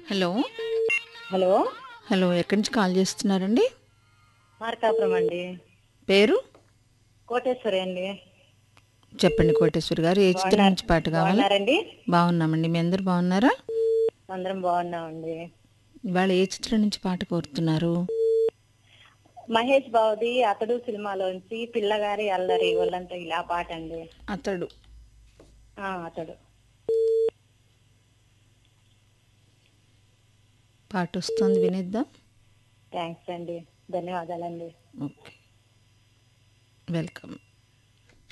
hello hello hello ఎక్కడి నుంచి call చేస్తున్నారండి మార్కాపురం అండి పేరు కోటేశ్వరి అండి చెప్పండి కోటేశ్వరి గారు ఏ చిత్రం నుంచి పాట కావాలి బాగున్నారండి బాగున్నామండి మీ అందరు బాగున్నారా అందరం బాగున్నామండి ఇవాళ ఏ చిత్రం నుంచి పాట కోరుతున్నారు మహేష్ బాబుది అతడు సినిమాలోంచి పిల్లగారి అల్లరి ఒళ్ళంతా ఇలా పాట అండి అతడు ఆ, అతడు పాట వస్తుంది వినిద్దాం థ్యాంక్స్ అండి ధన్యవాదాలండి ఓకే వెల్కమ్